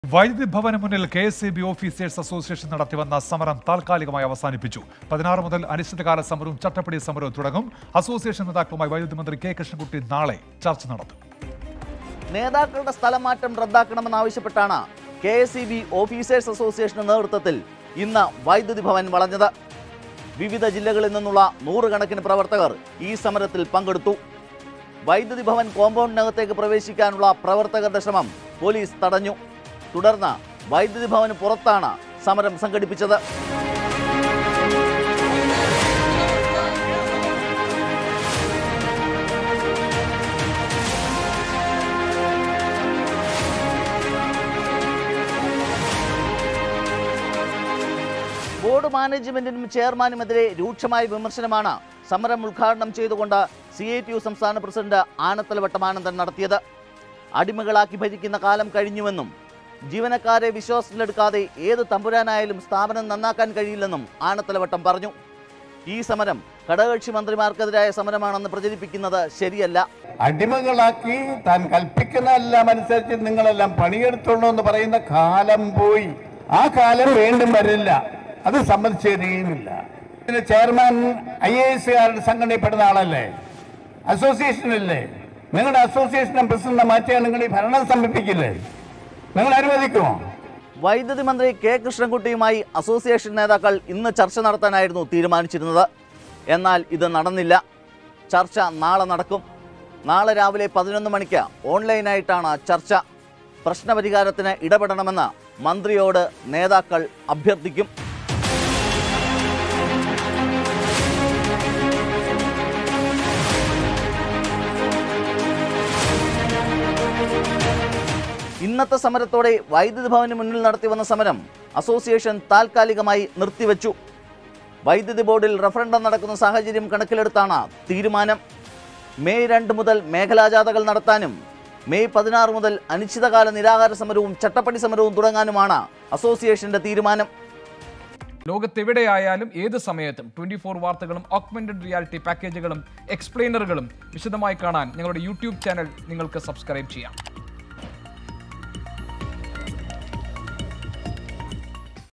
വൈദ്യുതി ഭവന് മുന്നിൽ K S B officers association നടത്തിവന്ന സമരം താൽക്കാലികമായി അവസാനിപ്പിച്ചു പതിനാറ് മുതൽ അനിശ്ചിതകാല സമരവും ചട്ടപ്പടി സമരവും തുടങ്ങും അസോസിയേഷൻ നേതാക്കളുമായി വൈദ്യുതി മന്ത്രി കെ കൃഷ്ണൻകുട്ടി നാളെ ചർച്ച നടത്തും നേതാക്കളുടെ സ്ഥലം മാറ്റം റദ്ദാക്കണമെന്നാവശ്യപ്പെട്ടാണ് K S E B officers അസോസിയേഷന്റെ നേതൃത്വത്തിൽ ഇന്ന് വൈദ്യുതി ഭവൻ വളഞ്ഞത് വിവിധ ജില്ലകളിൽ നിന്നുള്ള നൂറുകണക്കിന് പ്രവർത്തകർ ഈ സമരത്തിൽ പങ്കെടുത്തു വൈദ്യുതി ഭവൻ കോമ്പൗണ്ടിനകത്തേക്ക് പ്രവേശിക്കാനുള്ള പ്രവർത്തകരുടെ ശ്രമം പോലീസ് തടഞ്ഞു തുടർന്ന് വൈദ്യുതി ഭവന് പുറത്താണ് സമരം സംഘടിപ്പിച്ചത് ബോർഡ് മാനേജ്മെന്റിനും ചെയർമാനുമെതിരെ രൂക്ഷമായ വിമർശനമാണ് സമരം ഉദ്ഘാടനം ചെയ്തുകൊണ്ട് സി ഐ ടി യു സംസ്ഥാന പ്രസിഡന്റ് ആനത്തല വട്ടമാനന്ദൻ നടത്തിയത് അടിമകളാക്കി ഭരിക്കുന്ന കാലം കഴിഞ്ഞുവെന്നും ജീവനക്കാരെ വിശ്വാസത്തിലെടുക്കാതെ ഏത് തമ്പുരാനായാലും സ്ഥാപനം നന്നാക്കാൻ കഴിയില്ലെന്നും ആനത്തലവട്ടം പറഞ്ഞു ഈ സമരം ഘടകകക്ഷി മന്ത്രിമാർക്കെതിരായ സമരമാണെന്ന് പ്രചരിപ്പിക്കുന്നത് ശരിയല്ല അടിമകളാക്കി താൻ കൽപ്പിക്കുന്നതെല്ലാം അനുസരിച്ച് നിങ്ങളെല്ലാം പണിയെടുത്തോളൂ എന്ന് പറയുന്ന കാലം പോയി ആ കാലം വീണ്ടും വരില്ല അത് സമ്മതിച്ചു തരികയുമില്ല ഇതിന് ചെയർമാൻ ഐ എ എസുകാരുടെ സംഘടനയിൽപ്പെടുന്ന ആളല്ലേ അസോസിയേഷനല്ലേ നിങ്ങളുടെ അസോസിയേഷനെ പ്രസിഡന്റ് മാറ്റിയാൽ നിങ്ങൾ ഈ ഭരണം സമർപ്പിക്കില്ലേ നിങ്ങൾ അനുവദിക്കുമോ വൈദ്യുതി മന്ത്രി കെ കൃഷ്ണൻകുട്ടിയുമായി അസോസിയേഷൻ നേതാക്കൾ ഇന്ന് ചർച്ച നടത്താനായിരുന്നു തീരുമാനിച്ചിരുന്നത് എന്നാൽ ഇത് നടന്നില്ല ചർച്ച നാളെ നടക്കും നാളെ രാവിലെ പതിനൊന്ന് മണിക്ക് ഓൺലൈനായിട്ടാണ് ചർച്ച പ്രശ്നപരിഹാരത്തിന് ഇടപെടണമെന്ന് മന്ത്രിയോട് നേതാക്കൾ അഭ്യർത്ഥിക്കും ഇന്നത്തെ സമരത്തോടെ വൈദ്യുതി ഭവന് മുന്നിൽ നടത്തി വന്ന സമരം അസോസിയേഷൻ താൽക്കാലികമായി നിർത്തിവെച്ചു വൈദ്യുതി ബോർഡിൽ റഫറൻഡം നടക്കുന്ന സാഹചര്യം കണക്കിലെടുത്താണ് തീരുമാനം മെയ് രണ്ട് മുതൽ മേഖലാജാഥകൾ നടത്താനും മെയ് പതിനാറ് മുതൽ അനിശ്ചിതകാല നിരാഹാര സമരവും ചട്ടപ്പടി സമരവും തുടങ്ങാനുമാണ് അസോസിയേഷന്റെ തീരുമാനം ലോകത്തെവിടെയായാലും ഏത് സമയത്തും ട്വന്റി ഫോർ വാർത്തകളും ഓഗ്മെന്റഡ് റിയാലിറ്റി പാക്കേജുകളും എക്സ്പ്ലെയിനറുകളും വിശദമായി കാണാൻ ഞങ്ങളുടെ യൂട്യൂബ് ചാനൽ നിങ്ങൾക്ക് സബ്സ്ക്രൈബ് ചെയ്യാം